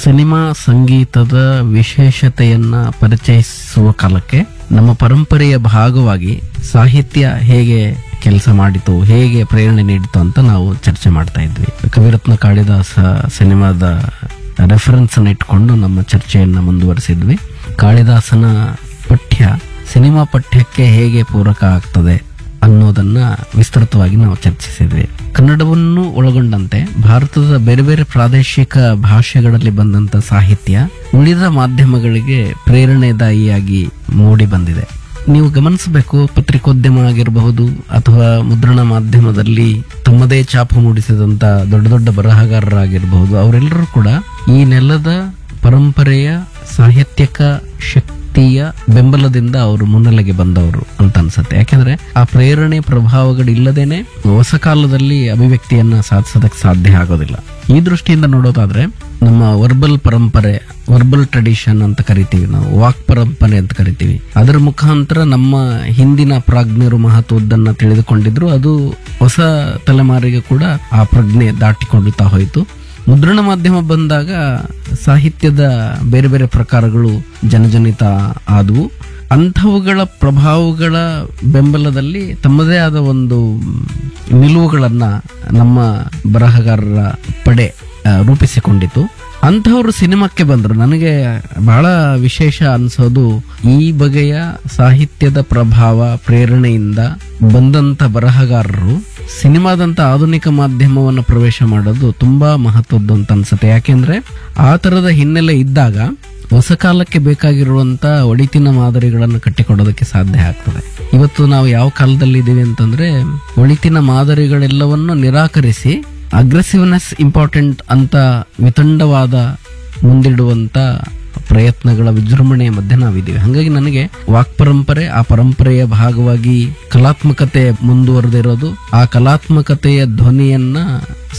cinema ಸಂಗೀತದ ವಿಶೇಷತೆಯನ್ನ ಪರಿಚಯಿಸುವ ಕಾಲಕ್ಕೆ ನಮ್ಮ ಪರಂಪರೆಯ ಭಾಗವಾಗಿ ಸಾಹಿತ್ಯ ಹೇಗೆ ಕೆಲಸ ಮಾಡಿತು ಹೇಗೆ ಪ್ರೇರಣೆ ನೀಡಿತು ಅಂತ ನಾವು ಚರ್ಚೆ ಮಾಡ್ತಾ ಇದ್ವಿ ಕವಿರತ್ನ ಕಾಳಿದಾಸ ಸಿನಿಮಾದ ರೆಫರೆನ್ಸ್ ಅನ್ನು ಇಟ್ಕೊಂಡು ನಮ್ಮ ಚರ್ಚೆಯನ್ನ ಮುಂದುವರಿಸಿದ್ವಿ ಕಾಳಿದಾಸನ ಪಠ್ಯ ಸಿನಿಮಾ ಪಠ್ಯಕ್ಕೆ ಹೇಗೆ ಪೂರಕ ಆಗ್ತದೆ ಅನ್ನೋದನ್ನ ವಿಸ್ತೃತವಾಗಿ ನಾವು ಚರ್ಚಿಸಿದ್ವಿ ಕನ್ನಡವನ್ನು ಒಳಗೊಂಡಂತೆ ಭಾರತದ ಬೇರೆ ಬೇರೆ ಪ್ರಾದೇಶಿಕ ಭಾಷೆಗಳಲ್ಲಿ ಬಂದಂತ ಸಾಹಿತ್ಯ ಉಳಿದ ಮಾಧ್ಯಮಗಳಿಗೆ ಪ್ರೇರಣೆದಾಯಿಯಾಗಿ ಮೂಡಿ ಬಂದಿದೆ ನೀವು ಗಮನಿಸಬೇಕು ಪತ್ರಿಕೋದ್ಯಮ ಆಗಿರಬಹುದು ಅಥವಾ ಮುದ್ರಣ ಮಾಧ್ಯಮದಲ್ಲಿ ತಮ್ಮದೇ ಛಾಪು ಮೂಡಿಸಿದಂತ ದೊಡ್ಡ ದೊಡ್ಡ ಬರಹಗಾರರಾಗಿರಬಹುದು ಅವರೆಲ್ಲರೂ ಕೂಡ ಈ ನೆಲದ ಪರಂಪರೆಯ ಸಾಹಿತ್ಯಕ ಶಕ್ತಿಯ ಬೆಂಬಲದಿಂದ ಅವರು ಮುನ್ನೆಲೆಗೆ ಬಂದವರು ಅಂತ ಅನ್ಸುತ್ತೆ ಯಾಕೆಂದ್ರೆ ಆ ಪ್ರೇರಣೆ ಪ್ರಭಾವಗಳಿಲ್ಲದೇನೆ ಹೊಸ ಕಾಲದಲ್ಲಿ ಅಭಿವ್ಯಕ್ತಿಯನ್ನ ಸಾಧಿಸೋದಕ್ಕೆ ಸಾಧ್ಯ ಆಗೋದಿಲ್ಲ ಈ ದೃಷ್ಟಿಯಿಂದ ನೋಡೋದಾದ್ರೆ ನಮ್ಮ ವರ್ಬಲ್ ಪರಂಪರೆ ವರ್ಬಲ್ ಟ್ರೆಡಿಷನ್ ಅಂತ ಕರಿತೀವಿ ನಾವು ವಾಕ್ ಪರಂಪರೆ ಅಂತ ಕರಿತೀವಿ ಅದರ ಮುಖಾಂತರ ನಮ್ಮ ಹಿಂದಿನ ಪ್ರಾಜ್ಞರು ಮಹತ್ವದ್ದನ್ನ ತಿಳಿದುಕೊಂಡಿದ್ರು ಅದು ಹೊಸ ತಲೆಮಾರಿಗೆ ಕೂಡ ಆ ಪ್ರಜ್ಞೆ ದಾಟಿಕೊಳ್ಳುತ್ತಾ ಹೋಯಿತು ಮುದ್ರಣ ಮಾಧ್ಯಮ ಬಂದಾಗ ಸಾಹಿತ್ಯದ ಬೇರೆ ಬೇರೆ ಪ್ರಕಾರಗಳು ಜನಜನಿತ ಆದವು ಅಂಥವುಗಳ ಪ್ರಭಾವಗಳ ಬೆಂಬಲದಲ್ಲಿ ತಮ್ಮದೇ ಆದ ಒಂದು ನಿಲುವುಗಳನ್ನ ನಮ್ಮ ಬರಹಗಾರರ ಪಡೆ ಆ, ರೂಪಿಸಿಕೊಂಡಿತು ಅಂಥವರು ಸಿನಿಮಾಕ್ಕೆ ಬಂದರು ನನಗೆ ಬಹಳ ವಿಶೇಷ ಅನ್ಸೋದು ಈ ಬಗೆಯ ಸಾಹಿತ್ಯದ ಪ್ರಭಾವ ಪ್ರೇರಣೆಯಿಂದ ಬಂದಂತ ಬರಹಗಾರರು ಸಿನಿಮಾದಂತ ಆಧುನಿಕ ಮಾಧ್ಯಮವನ್ನು ಪ್ರವೇಶ ಮಾಡೋದು ತುಂಬಾ ಮಹತ್ವದ್ದು ಅಂತ ಅನ್ಸುತ್ತೆ ಯಾಕೆಂದ್ರೆ ಆ ತರದ ಹಿನ್ನೆಲೆ ಇದ್ದಾಗ ಹೊಸ ಕಾಲಕ್ಕೆ ಬೇಕಾಗಿರುವಂತ ಒಳಿತಿನ ಮಾದರಿಗಳನ್ನು ಕಟ್ಟಿಕೊಡೋದಕ್ಕೆ ಸಾಧ್ಯ ಆಗ್ತದೆ ಇವತ್ತು ನಾವು ಯಾವ ಕಾಲದಲ್ಲಿ ಇದ್ದೀವಿ ಅಂತಂದ್ರೆ ಒಳಿತಿನ ಮಾದರಿಗಳೆಲ್ಲವನ್ನು ನಿರಾಕರಿಸಿ ಅಗ್ರೆಸಿವ್ನೆಸ್ ಇಂಪಾರ್ಟೆಂಟ್ ಅಂತ ವಿತಂಡವಾದ ಮುಂದಿಡುವಂತ ಪ್ರಯತ್ನಗಳ ವಿಜೃಂಭಣೆಯ ಮಧ್ಯೆ ನಾವಿದ್ದೀವಿ ಹಾಗಾಗಿ ನನಗೆ ವಾಕ್ ಪರಂಪರೆ ಆ ಪರಂಪರೆಯ ಭಾಗವಾಗಿ ಕಲಾತ್ಮಕತೆ ಮುಂದುವರೆದಿರೋದು ಆ ಕಲಾತ್ಮಕತೆಯ ಧ್ವನಿಯನ್ನ